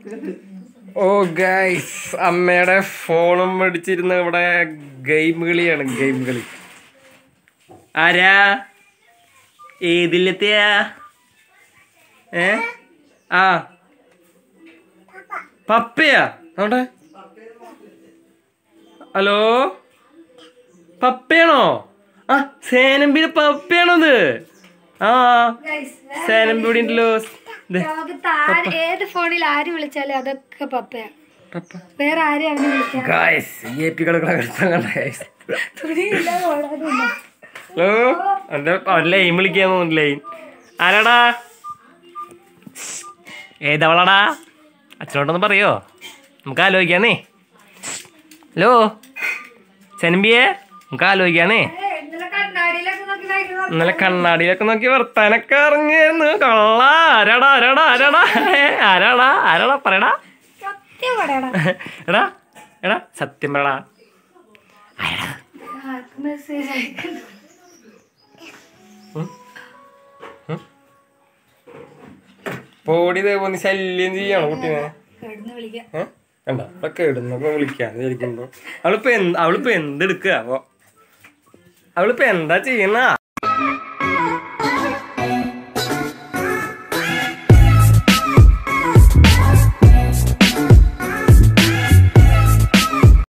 ഓ guys അമ്മയുടെ ഫോണും മേടിച്ചിരുന്ന ഇവിടെ ഗെയിം കളിയാണ് ഗെയിം കളി ആരാ ഏതിലെത്തിയാ ഏ ആ പപ്പയാ അവിടെ ഹലോ പപ്പയാണോ ആ സേനമ്പിയുടെ പപ്പയാണോ ഇത് ആ സേനമ്പി ഇവിടെ ഉണ്ടല്ലോ ദേ, ലോകത്ത് ആര് ഏത് ഫോണിൽ ആര് വിളിച്ചാലും അതൊക്കെ പപ്പയാണ് പപ്പ വേറെ ആരും അവനെ വിളിക്കാൻ ഗായ്സ് എ പി കളി കണ്ട ഗായ്സ് തുണിയില്ലാതെ ഓടാനില്ല ഹലോ അവന്റെ അവൻ ലൈൻ വിളിക്കാൻ തോന്നുന്നു ലൈൻ ആരാടാ ഏതവളടാ അച്ഛനോടൊന്ന് പറയോ നമുക്ക് ആലോചിക്കാന്നേ ഹലോ സെനമ്പിയെ നമുക്ക് ആലോചിക്കാന്നേ ഇന്നലെ കണ്ണാടിയിലൊക്കെ നോക്കി ഭയങ്കര ഇന്നലെ കണ്ണാടിയിലൊക്കെ നോക്കി വർത്താനൊക്കെ അറിഞ്ഞായിരുന്നു കള്ള ആരാടാ ആരാടാ ആരാടാ ഏ, ആരാടാ ആരാടാ പറയടാ സത്യം പറയടാ എടാ എടാ സത്യം പറയടാ ആരാടാ ആർക്ക് മെസ്സേജ് അയക്കുന്നു പോടി ദേവന്ന് ശല്യം ചെയ്യണോ കുട്ടീനെ കിടന്ന് വിളിക്കാം ഏ? കണ്ട ഒക്കെ ഇടുന്നൊക്കെ വിളിക്കാതെ ഇരിക്കുമ്പോ അവളിപ്പോ എന്ത് അവളിപ്പോ എന്തെടുക്കുക അപ്പൊ അവളിപ്പോ എന്താ ചെയ്യുന്ന